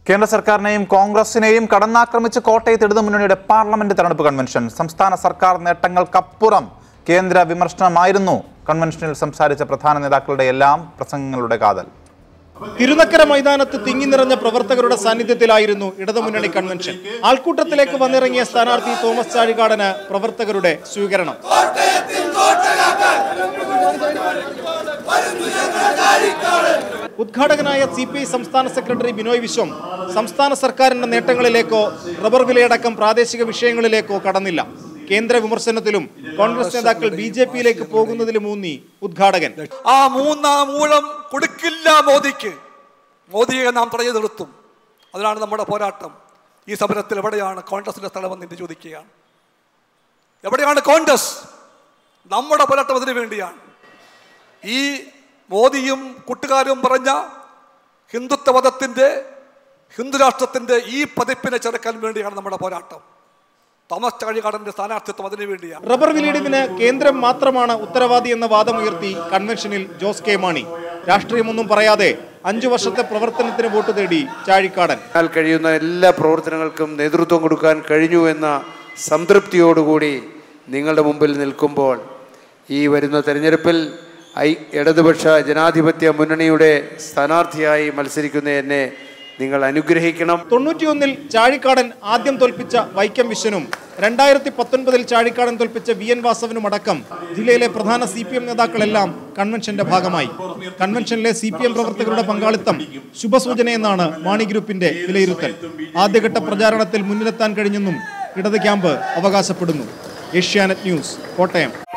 കേന്ദ്ര സർക്കാരിനെയും കോൺഗ്രസിനെയും കടന്നാക്രമിച്ച് കോട്ടയത്ത് ഇടതുമുന്നണിയുടെ പാർലമെന്റ് തെരഞ്ഞെടുപ്പ് കൺവെൻഷൻ സംസ്ഥാന സർക്കാർ നേട്ടങ്ങൾക്കപ്പുറം കേന്ദ്ര വിമർശനമായിരുന്നു കൺവെൻഷനിൽ സംസാരിച്ച പ്രധാന നേതാക്കളുടെ എല്ലാം പ്രസംഗങ്ങളുടെ കാതൽ തിരുനക്കര മൈതാനത്ത് തിങ്ങി നിറഞ്ഞ പ്രവർത്തകരുടെ സാന്നിധ്യത്തിലായിരുന്നു ഇടതുമുന്നണി കൺവെൻഷൻ ആൾക്കൂട്ടത്തിലേക്ക് വന്നിറങ്ങിയ സ്ഥാനാർത്ഥി തോമസ് ചാഴികാടന് പ്രവർത്തകരുടെ സ്വീകരണം ഉദ്ഘാടകനായ സി പി ഐ സംസ്ഥാന സെക്രട്ടറി ബിനോയ് വിശ്വം സംസ്ഥാന സർക്കാരിന്റെ നേട്ടങ്ങളിലേക്കോ റബ്ബർ വിലയടക്കം പ്രാദേശിക വിഷയങ്ങളിലേക്കോ കടന്നില്ല കേന്ദ്ര വിമർശനത്തിലും കോൺഗ്രസ് നേതാക്കൾ ബി ജെ പിയിലേക്ക് പോകുന്നതിലും ഊന്നി ഉദ്ഘാടകൻ ആ മൂന്നാം മൂളം കൊടുക്കില്ല മോദിക്ക് മോദിയെ നാം തടഞ്ഞു നിർത്തും അതിനാണ് നമ്മുടെ പോരാട്ടം ഈ സമരത്തിൽ എവിടെയാണ് കോൺഗ്രസിന്റെ സ്ഥലമെന്ന് എന്നെ ചോദിക്കുകയാണ് എവിടെയാണ് കോൺഗ്രസ് നമ്മുടെ പോരാട്ടം അതിനു വേണ്ടിയാണ് ഈ മോദിയും കൂട്ടുകാരും പറഞ്ഞ ഹിന്ദുത്വ മതത്തിൻ്റെ ഹിന്ദുരാഷ്ട്രത്തിൻ്റെ ഈ പതിപ്പിനെ ചെറുക്കാൻ വേണ്ടിയാണ് നമ്മുടെ പോരാട്ടം തോമസ് ചാഴികാടന്റെ സ്ഥാനാർത്ഥിത്വം അതിനു വേണ്ടിയാണ് റബ്ബർ വിലയിടിവിന് കേന്ദ്രം മാത്രമാണ് ഉത്തരവാദി എന്ന വാദമുയർത്തി കൺവെൻഷനിൽ ജോസ് കെ മാണി രാഷ്ട്രീയമൊന്നും പറയാതെ അഞ്ചു വർഷത്തെ പ്രവർത്തനത്തിന് വോട്ട് തേടി ചാഴിക്കാടൻ എന്നാൽ കഴിയുന്ന എല്ലാ പ്രവർത്തനങ്ങൾക്കും നേതൃത്വം കൊടുക്കാൻ കഴിഞ്ഞു എന്ന സംതൃപ്തിയോടുകൂടി നിങ്ങളുടെ മുമ്പിൽ നിൽക്കുമ്പോൾ ഈ വരുന്ന തെരഞ്ഞെടുപ്പിൽ ഐ ഇടതുപക്ഷ ജനാധിപത്യ മുന്നണിയുടെ സ്ഥാനാർത്ഥിയായി മത്സരിക്കുന്ന എന്നെ നിങ്ങൾ അനുഗ്രഹിക്കണം തൊണ്ണൂറ്റിയൊന്നിൽ ചാഴിക്കാടൻ ആദ്യം തോൽപ്പിച്ച വൈക്കം വിശ്വനും രണ്ടായിരത്തി പത്തൊൻപതിൽ ചാഴിക്കാടൻ തോൽപ്പിച്ച വി എൻ വാസവനും അടക്കം ജില്ലയിലെ പ്രധാന സി പി എം നേതാക്കളെല്ലാം കൺവെൻഷന്റെ ഭാഗമായി കൺവെൻഷനിലെ സി പി എം പ്രവർത്തകരുടെ പങ്കാളിത്തം ശുഭസൂചനയെന്നാണ് മാണി ഗ്രൂപ്പിന്റെ വിലയിരുത്തൽ ആദ്യഘട്ട പ്രചാരണത്തിൽ മുന്നിലെത്താൻ കഴിഞ്ഞെന്നും ഇടത് ക്യാമ്പ് അവകാശപ്പെടുന്നു ഏഷ്യാനെറ്റ് ന്യൂസ് കോട്ടയം